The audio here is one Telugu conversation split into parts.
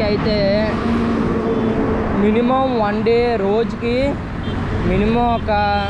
వెళ్ళడానికి అయితే మినిమం వన్ డే రోజుకి మినిమం ఒక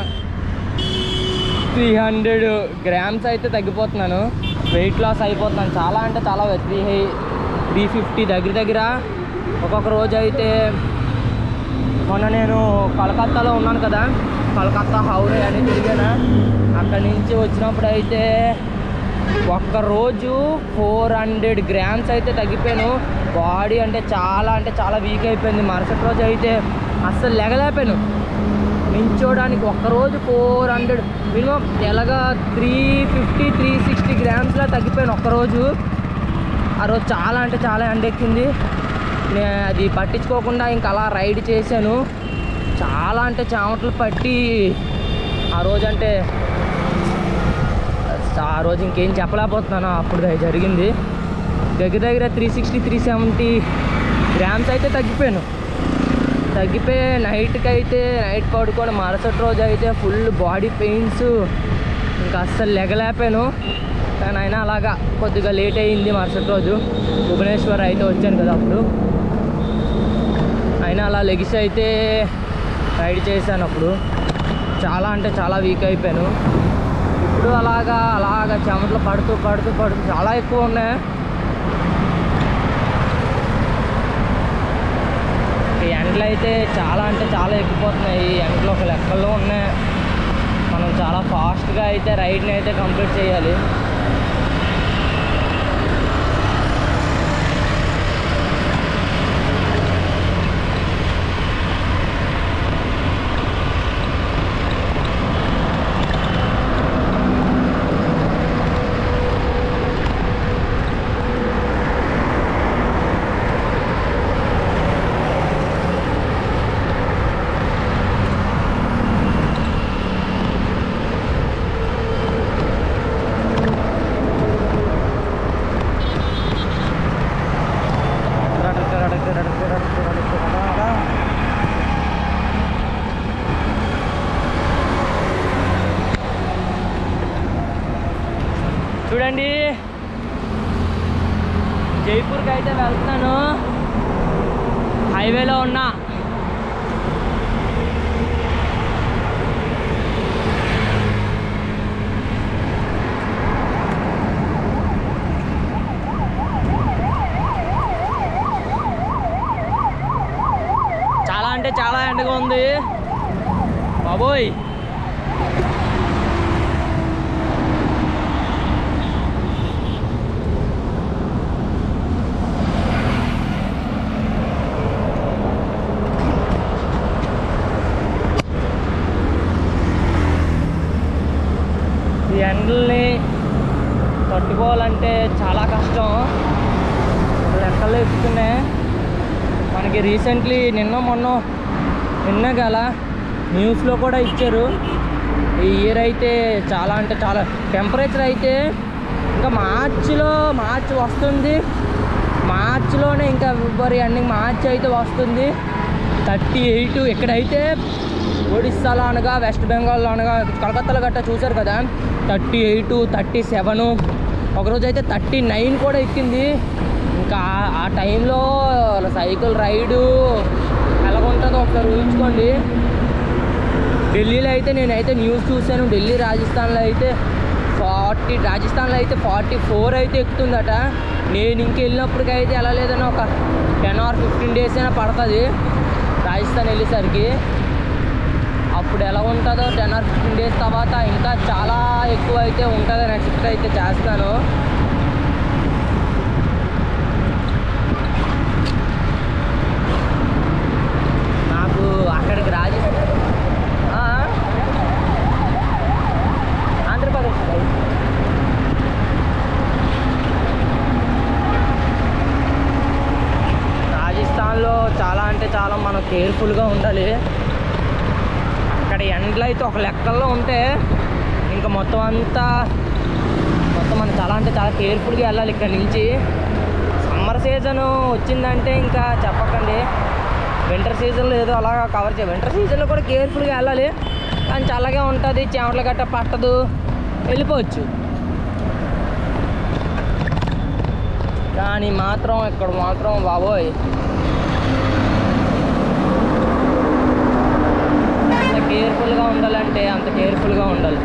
త్రీ హండ్రెడ్ గ్రామ్స్ అయితే తగ్గిపోతున్నాను వెయిట్ లాస్ అయిపోతున్నాను చాలా అంటే చాలా త్రీ త్రీ ఫిఫ్టీ దగ్గర దగ్గర ఒక్కొక్క రోజు అయితే మొన్న నేను కలకత్తాలో ఉన్నాను కదా కలకత్తా హౌరే అని తిరిగాను అక్కడి నుంచి వచ్చినప్పుడు అయితే ఒక్క రోజు ఫోర్ హండ్రెడ్ గ్రామ్స్ అయితే తగ్గిపోయాను బాడీ అంటే చాలా అంటే చాలా వీక్ అయిపోయింది మరుసటి రోజు అయితే అస్సలు లెగలేకపోయాను నించోడానికి ఒక్కరోజు ఫోర్ హండ్రెడ్ మినిమం ఎలాగా త్రీ ఫిఫ్టీ త్రీ సిక్స్టీ గ్రామ్స్లా తగ్గిపోయాను ఒక్కరోజు ఆ రోజు చాలా అంటే చాలా ఎండెక్కింది నేను అది పట్టించుకోకుండా ఇంకా అలా రైడ్ చేశాను చాలా అంటే చెమటలు పట్టి ఆ రోజు అంటే ఆ రోజు ఇంకేం చెప్పలేకపోతున్నాను అప్పుడు అది జరిగింది దగ్గర దగ్గర three sixty three seventy grams అయితే తగ్గిపోయాను తగ్గిపోయి నైట్కి అయితే నైట్ పడుకొని మరుసటి రోజు అయితే ఫుల్ బాడీ పెయిన్స్ ఇంకా అస్సలు లెగలేపాను కానీ అయినా అలాగా కొద్దిగా లేట్ అయ్యింది మరుసటి రోజు భువనేశ్వర్ అయితే వచ్చాను కదా అప్పుడు అయినా అలా లెగిసి అయితే రైడ్ చేశాను అప్పుడు చాలా అంటే చాలా వీక్ అయిపోయాను ఇప్పుడు అలాగా అలాగా చెమటలు పడుతూ పడుతూ పడుతూ చాలా ఎక్కువ ఉన్నాయి ఈ ఎండలు అయితే చాలా అంటే చాలా ఎక్కిపోతున్నాయి ఈ ఎండలు ఒక లెక్కల్లో ఉన్నాయి మనం చాలా ఫాస్ట్గా అయితే రైడ్ని అయితే కంప్లీట్ చేయాలి చూడండి జైపూర్కి అయితే వెళ్తున్నాను హైవేలో ఉన్నా చాలా అంటే చాలా ఎండగా ఉంది బాబోయ్ ఈ ఎండల్ని తట్టుకోవాలంటే చాలా కష్టం లెక్కలు ఎక్కుతున్నాయి మనకి రీసెంట్లీ నిన్న మొన్న నిన్న గల న్యూస్లో కూడా ఇచ్చారు ఈ ఇయర్ అయితే చాలా అంటే చాలా టెంపరేచర్ అయితే ఇంకా మార్చిలో మార్చ్ వస్తుంది మార్చిలోనే ఇంకా ఫిబ్రవరి ఎండింగ్ మార్చి అయితే వస్తుంది థర్టీ ఎయిట్ ఇక్కడైతే ఒడిస్సాలో అనగా వెస్ట్ బెంగాల్లో అనగా కలకత్తాలో గట్టా చూశారు కదా థర్టీ ఎయిట్ థర్టీ సెవెన్ ఒకరోజు అయితే థర్టీ నైన్ కూడా ఎక్కింది ఇంకా ఆ- ఆ టైంలో సైకిల్ రైడు ఎలాగుంటుందో ఒకసారి ఊహించుకోండి ఢిల్లీలో అయితే నేనైతే న్యూస్ చూశాను ఢిల్లీ రాజస్థాన్లో అయితే ఫార్టీ రాజస్థాన్లో అయితే ఫార్టీ ఫోర్ అయితే ఎక్కుతుందట నేను ఇంక వెళ్ళినప్పటికైతే ఎలా లేదన్నా ఒక టెన్ ఆర్ ఫిఫ్టీన్ డేస్ అయినా పడుతుంది రాజస్థాన్ వెళ్ళేసరికి అప్పుడు ఎలా ఉంటుందో టెన్ ఆర్ ఫిఫ్టీన్ డేస్ తర్వాత ఇంకా చాలా ఎక్కువ అయితే ఉంటుంది నెక్స్ట్ అయితే చేస్తాను నాకు అక్కడికి రాజస్థాన్ ఆ? ఆంధ్రప్రదేశ్ రైట్. రాజస్థాన్లో చాలా అంటే చాలా మనం కేర్ఫుల్గా ఉండాలి అక్కడ ఎండలు అయితే ఒక లెక్కల్లో ఉంటే ఇంకా మొత్తం అంతా మొత్తం మనం చాలా అంటే చాలా కేర్ఫుల్గా వెళ్ళాలి ఇక్కడ నుంచి సమ్మర్ సీజన్ వచ్చిందంటే ఇంకా చెప్పకండి వింటర్ సీజన్లో ఏదో అలా కవర్ చేయాలి వింటర్ సీజన్లో కూడా కేర్ఫుల్గా వెళ్ళాలి కానీ చల్లగా ఉంటుంది చెమటలు గట్ట పట్టదు వెళ్ళిపోవచ్చు కానీ మాత్రం ఇక్కడ మాత్రం బాబోయ్ ఎంత కేర్ఫుల్గా ఉండాలంటే అంత కేర్ఫుల్గా ఉండాలి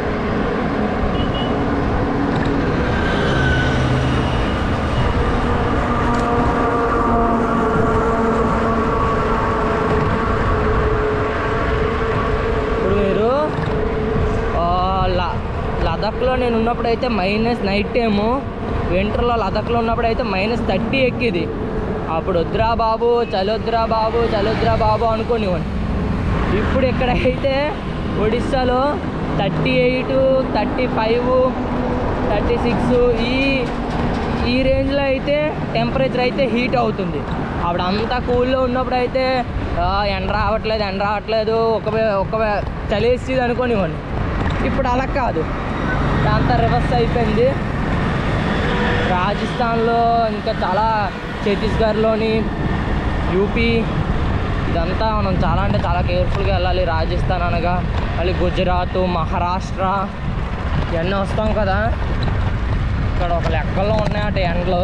ఇప్పుడు మీరు ఆ, ల- లదాఖ్లో నేను ఉన్నప్పుడు అయితే మైనస్ నైట్ టైము వింటర్లో లదాఖ్లో ఉన్నప్పుడు అయితే మైనస్ థర్టీ ఎక్కిది అప్పుడు వద్దురా బాబు చలొద్దురా బాబు చలొద్దురా బాబు అనుకునేవాడిని ఇప్పుడు ఇక్కడ అయితే ఒడిస్సాలో thirty eight thirty five thirty six ఈ ఈ రేంజ్లో అయితే టెంపరేచర్ అయితే హీట్ అవుతుంది అప్పుడు అంతా కూల్లో ఉన్నప్పుడు అయితే "ఆ, ఎండ రావట్లేదు ఎండ రావట్లేదు ఒక వే- ఒక వే- చలేసేది అనుకోనివ్వండి ఇప్పుడు అలా కాదు అంతా రివర్స్ అయిపోయింది రాజస్థాన్లో ఇంకా చాలా ఛత్తీస్గఢ్లోని యూపీ ఇదంతా మనం చాలా అంటే చాలా కేర్ఫుల్గా వెళ్ళాలి రాజస్థాన్ అనగా మళ్ళీ గుజరాత్ మహారాష్ట్ర ఇవన్నీ వస్తాం కదా ఇక్కడ ఒక లెక్కల్లో ఉన్నాయట ఎండలు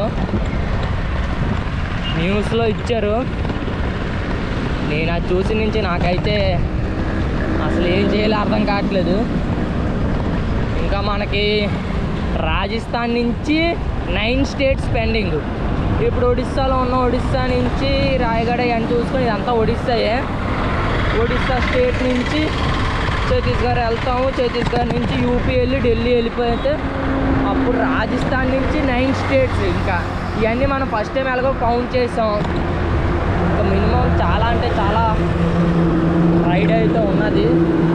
న్యూస్లో ఇచ్చారు నేను అది చూసి నుంచి నాకైతే అసలు ఏం చేయాలో అర్థం కావట్లేదు ఇంకా మనకి రాజస్థాన్ నుంచి నైన్ స్టేట్స్ పెండింగ్ ఇప్పుడు ఒడిస్సాలో ఉన్న ఒడిస్సా నుంచి రాయగడ అని చూసుకొని ఇదంతా ఒడిస్సాయే ఒడిస్సా స్టేట్ నుంచి ఛత్తీస్గఢ్ వెళ్తాము ఛత్తీస్గఢ్ నుంచి యూపీ వెళ్ళి ఢిల్లీ వెళ్ళిపోతే అప్పుడు రాజస్థాన్ నుంచి నైన్ స్టేట్స్ ఇంకా ఇవన్నీ మనం ఫస్ట్ టైం ఎలాగో కౌంట్ చేసాం ఇంకా మినిమం చాలా అంటే చాలా రైడ్ అయితే ఉన్నది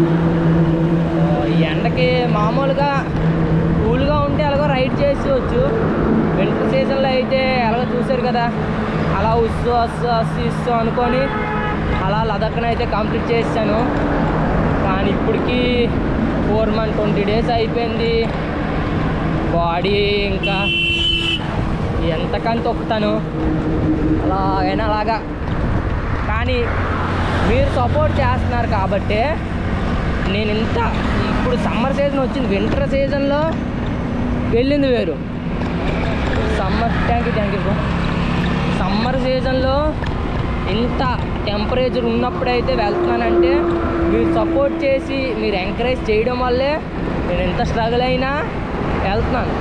ఆ, ఈ ఎండకి మామూలుగా కూల్గా ఉంటే ఎలాగో రైడ్ చేసుకోవచ్చు వింటర్ సీజన్లో అయితే ఎలాగో చూశారు కదా అలా ఉస్సు అస్సు అస్సు ఇస్సు అనుకొని అలా లదక్కన అయితే కంప్లీట్ చేశాను కానీ ఇప్పటికి ఫోర్ మంత్ ట్వంటీ డేస్ అయిపోయింది బాడీ ఇంకా ఎంతకని తొక్కుతాను అలాగైనా అలాగా కానీ మీరు సపోర్ట్ చేస్తున్నారు కాబట్టి నేను ఇంత ఇప్పుడు సమ్మర్ సీజన్ వచ్చింది వింటర్ సీజన్లో వెళ్ళింది వేరు summer thank you thank you summer సీజన్లో ఇంత టెంపరేచర్ ఉన్నప్పుడైతే వెళ్తున్నానంటే మీరు సపోర్ట్ చేసి మీరు ఎంకరేజ్ చేయడం వల్లే నేను ఎంత స్ట్రగుల్ అయినా వెళ్తున్నాను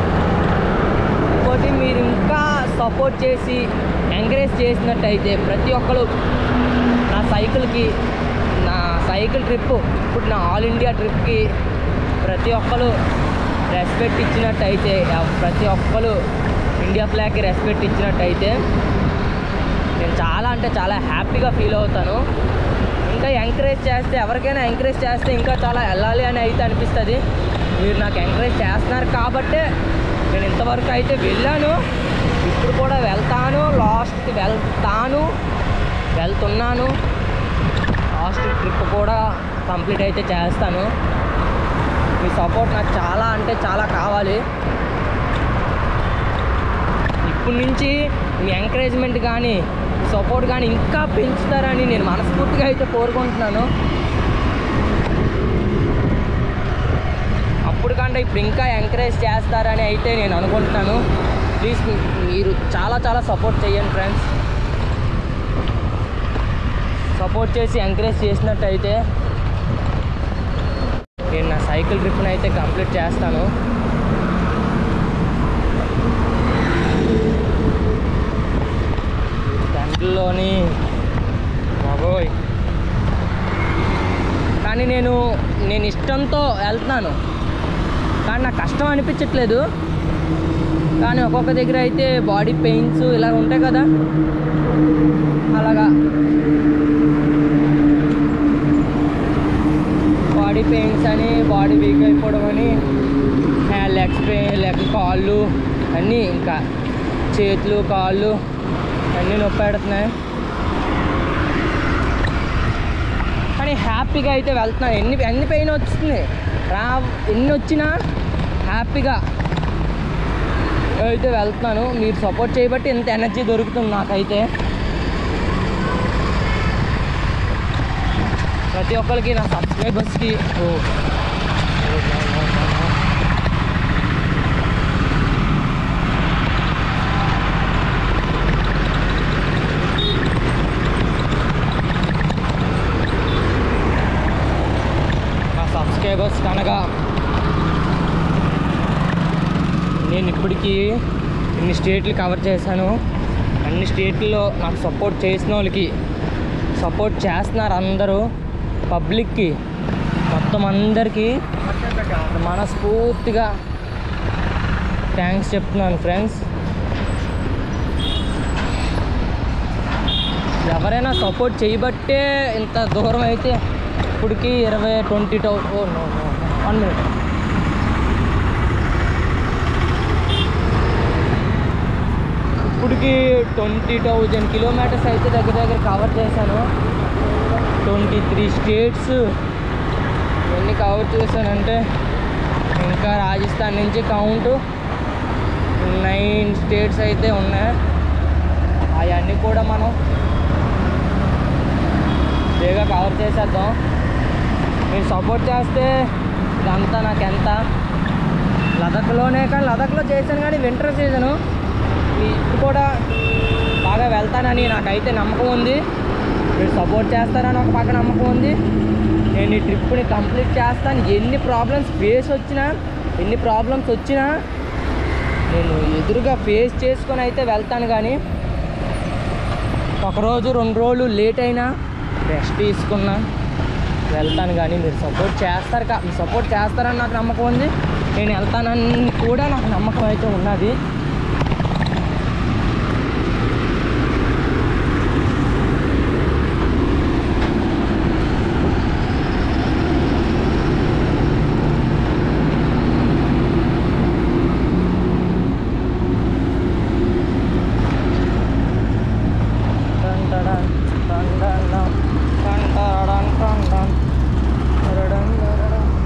ఇంకోటి మీరు ఇంకా సపోర్ట్ చేసి ఎంకరేజ్ చేసినట్టయితే ప్రతి ఒక్కరు నా సైకిల్కి నా సైకిల్ ట్రిప్ ఇప్పుడు నా ఆల్ ఇండియా ట్రిప్కి ప్రతి ఒక్కరు రెస్పెక్ట్ ఇచ్చినట్టయితే ఆ ప్రతి ఒక్కరు ఇండియా ఫ్లాగ్కి రెస్పెక్ట్ ఇచ్చినట్టయితే నేను చాలా అంటే చాలా హ్యాపీగా ఫీల్ అవుతాను ఇంకా ఎంకరేజ్ చేస్తే ఎవరికైనా ఎంకరేజ్ చేస్తే ఇంకా చాలా వెళ్ళాలి అని అయితే అనిపిస్తుంది మీరు నాకు ఎంకరేజ్ చేస్తున్నారు కాబట్టే నేను ఇంతవరకు అయితే వెళ్ళాను ఇప్పుడు కూడా వెళ్తాను లాస్ట్కి వెళ్తాను వెళ్తున్నాను లాస్ట్ ట్రిప్ కూడా కంప్లీట్ అయితే చేస్తాను మీ సపోర్ట్ నాకు చాలా అంటే చాలా కావాలి ఇప్పటి నుంచి మీ ఎంకరేజ్మెంట్ కానీ సపోర్ట్ కానీ ఇంకా పెంచుతారని నేను మనస్ఫూర్తిగా అయితే కోరుకుంటున్నాను అప్పుడు కంటే ఇప్పుడు ఇంకా ఎంకరేజ్ చేస్తారని అయితే నేను అనుకుంటున్నాను ప్లీజ్ మీరు చాలా చాలా సపోర్ట్ చేయండి ఫ్రెండ్స్ సపోర్ట్ చేసి ఎంకరేజ్ చేసినట్టయితే నేను నా సైకిల్ ట్రిప్ని అయితే కంప్లీట్ చేస్తాను తండ్రిలోని బాబోయ్ కానీ నేను నేను ఇష్టంతో వెళ్తున్నాను కానీ నాకు కష్టం అనిపించట్లేదు కానీ ఒక్కొక్క దగ్గర అయితే బాడీ పెయిన్స్ ఇలా ఉంటాయి కదా అలాగా బాడీ పెయిన్స్ అని బాడీ వీక్ అయిపోవడం అని లెగ్స్ పెయిన్ లెగ్ కాళ్ళు అన్నీ ఇంకా చేతులు కాళ్ళు అన్నీ నొప్పి పెడుతున్నాయి కానీ హ్యాపీగా అయితే వెళ్తున్నాను ఎన్ని ఎన్ని పెయిన్ వస్తుంది రా ఎన్ని వచ్చినా హ్యాపీగా అయితే వెళ్తున్నాను మీరు సపోర్ట్ చేయబట్టి ఇంత ఎనర్జీ దొరుకుతుంది నాకైతే ప్రతి ఒక్కరికి నా సబ్స్క్రైబర్స్కి ఓ స్టేట్స్ కనగా నేను ఇప్పటికీ ఇన్ని స్టేట్లు కవర్ చేశాను అన్ని స్టేట్లలో నాకు సపోర్ట్ చేసిన వాళ్ళకి సపోర్ట్ చేస్తున్నారు అందరూ పబ్లిక్కి మొత్తం అందరికీ మనస్ఫూర్తిగా థ్యాంక్స్ చెప్తున్నాను ఫ్రెండ్స్ ఎవరైనా సపోర్ట్ చేయబట్టే ఇంత దూరం అయితే ఇప్పటికి ఇరవై ట్వంటీ టౌ oh no no one minute ఇప్పటికి ట్వంటీ థౌజండ్ కిలోమీటర్స్ అయితే దగ్గర దగ్గర కవర్ చేశాను ట్వంటీ త్రీ స్టేట్స్ ఎన్ని కవర్ చేశానంటే ఇంకా రాజస్థాన్ నుంచి కౌంట్ నైన్ స్టేట్స్ అయితే ఉన్నాయి అవన్నీ కూడా మనం బేగా కవర్ చేసేద్దాం మీరు సపోర్ట్ చేస్తే ఇదంతా నాకు ఎంత లదక్లోనే కానీ లదక్లో చేశాను కానీ వింటర్ సీజను ఇప్పుడు కూడా బాగా వెళ్తానని నాకైతే నమ్మకం ఉంది మీరు సపోర్ట్ చేస్తారని ఒక పక్క నమ్మకం ఉంది నేను ఈ ట్రిప్ని కంప్లీట్ చేస్తాను ఎన్ని ప్రాబ్లమ్స్ ఫేస్ వచ్చినా ఎన్ని ప్రాబ్లమ్స్ వచ్చినా నేను ఎదురుగా ఫేస్ చేసుకొని అయితే వెళ్తాను కానీ ఒకరోజు రెండు రోజులు లేట్ అయినా రెస్ట్ తీసుకున్నా వెళ్తాను కానీ మీరు సపోర్ట్ చేస్తారు కా మీరు సపోర్ట్ చేస్తారని నాకు నమ్మకం ఉంది నేను వెళ్తానని కూడా నాకు నమ్మకం అయితే ఉన్నది Dun, dun, dun, dun, dun, dun. Dun, dun, dun, dun, dun. Dun, dun, dun, dun, dun.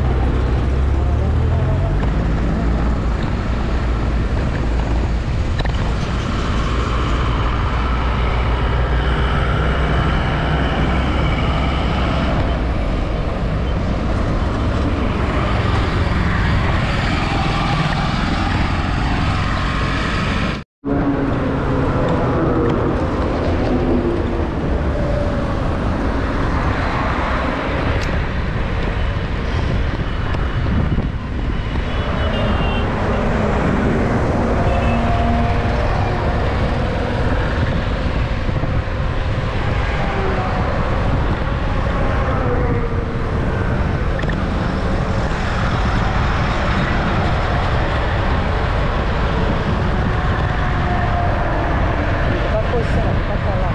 ఇటుపక్క వస్తాను, అటుపక్క వెళ్ళాలి.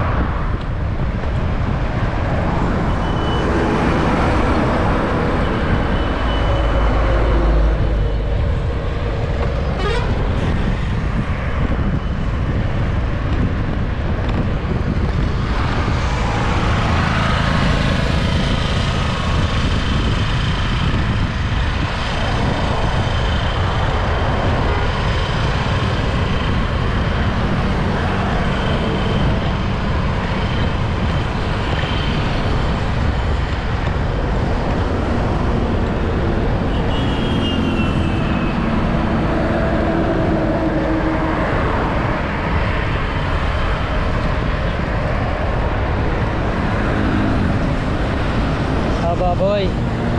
ఆ బాబోయ్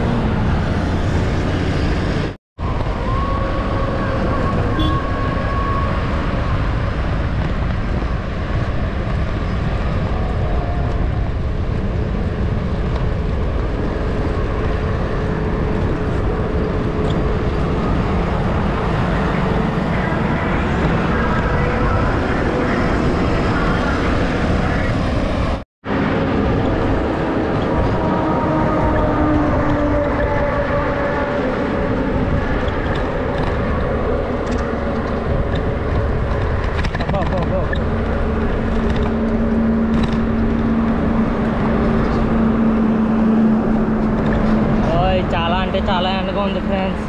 అబ్బా అబ్బా అబ్బా ఓయ్ చాలా అంటే చాలా ఎండగా ఉంది ఫ్రెండ్స్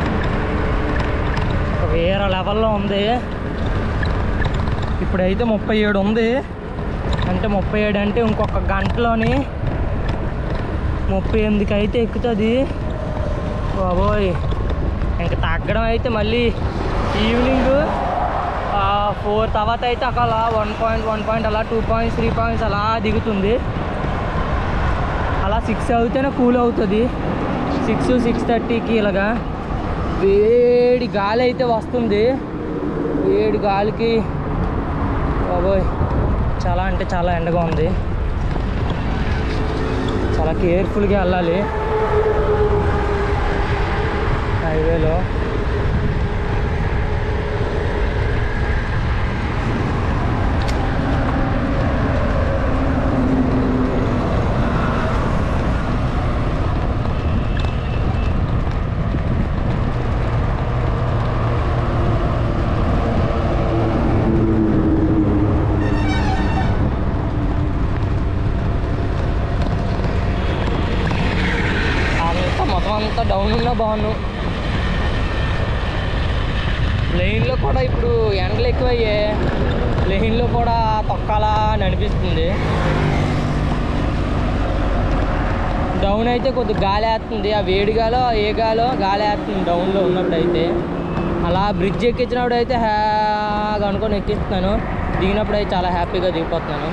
వేరే లెవెల్లో ఉంది ఇప్పుడైతే ముప్పై ఏడు ఉంది అంటే ముప్పై ఏడు అంటే ఇంకొక గంటలోని ముప్పై ఎనిమిదికి అయితే ఎక్కుతుంది బాబోయ్ ఇంకా తగ్గడం అయితే మళ్ళీ ఈవినింగ్ ఫోర్ తర్వాత అయితే అక్కడ వన్ పాయింట్ వన్ పాయింట్ అలా టూ పాయింట్స్ త్రీ పాయింట్స్ అలా దిగుతుంది అలా సిక్స్ అవుతేనే కూల్ అవుతుంది సిక్స్ సిక్స్ థర్టీకి ఇలాగా వేడి గాలి అయితే వస్తుంది వేడి గాలికి బాబోయ్ చాలా అంటే చాలా ఎండగా ఉంది చాలా కేర్ఫుల్గా వెళ్ళాలి హైవేలో అంతా మొత్తం అంతా డౌన్ ఉన్నా బాగున్నాను లైన్లో కూడా ఇప్పుడు ఎండలు ఎక్కువయ్యే లైన్లో కూడా తొక్కాలా అని అనిపిస్తుంది డౌన్ అయితే కొద్దిగా గాలి వేస్తుంది ఆ వేడి గాలో ఏ గాలో గాలి వేస్తుంది డౌన్లో ఉన్నప్పుడు అయితే అలా బ్రిడ్జ్ ఎక్కించినప్పుడు అయితే హ్యాగా అనుకొని ఎక్కిస్తున్నాను దిగినప్పుడు అయితే చాలా హ్యాపీగా దిగిపోతున్నాను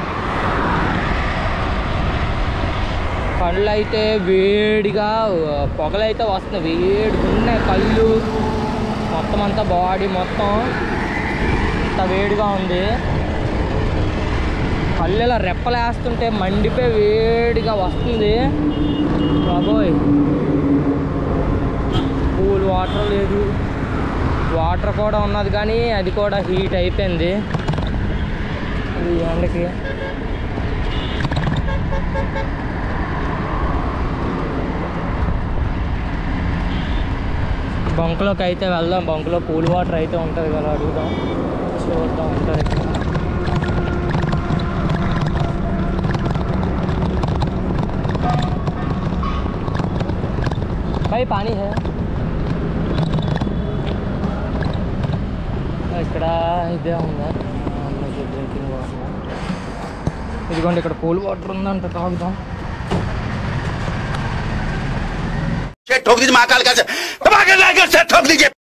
కళ్ళు అయితే వేడిగా పొగలైతే వస్తున్నాయి వేడిగా ఉన్నాయి కళ్ళు మొత్తం అంతా బాడీ మొత్తం అంత వేడిగా ఉంది కళ్ళు ఇలా రెప్పలేస్తుంటే మండిపోయి వేడిగా వస్తుంది బాబోయ్ కూల్ వాటర్ లేదు వాటర్ కూడా ఉన్నది కానీ అది కూడా హీట్ అయిపోయింది ఈ ఎండకి బంకులోకి అయితే వెళ్దాం బంకులో కూల్ వాటర్ అయితే ఉంటుంది కదా అడుగుదాం చూద్దాం ఉంటుంది भाई पानी है ఇక్కడ ఇదే ఉందా డ్రింకింగ్ వాటర్ ఇదిగోండి ఇక్కడ కూల్ వాటర్ ఉందంట తాగుదాం ठोक दीजिए महाकाल का से दबा के लाकर से ठोक दीजिए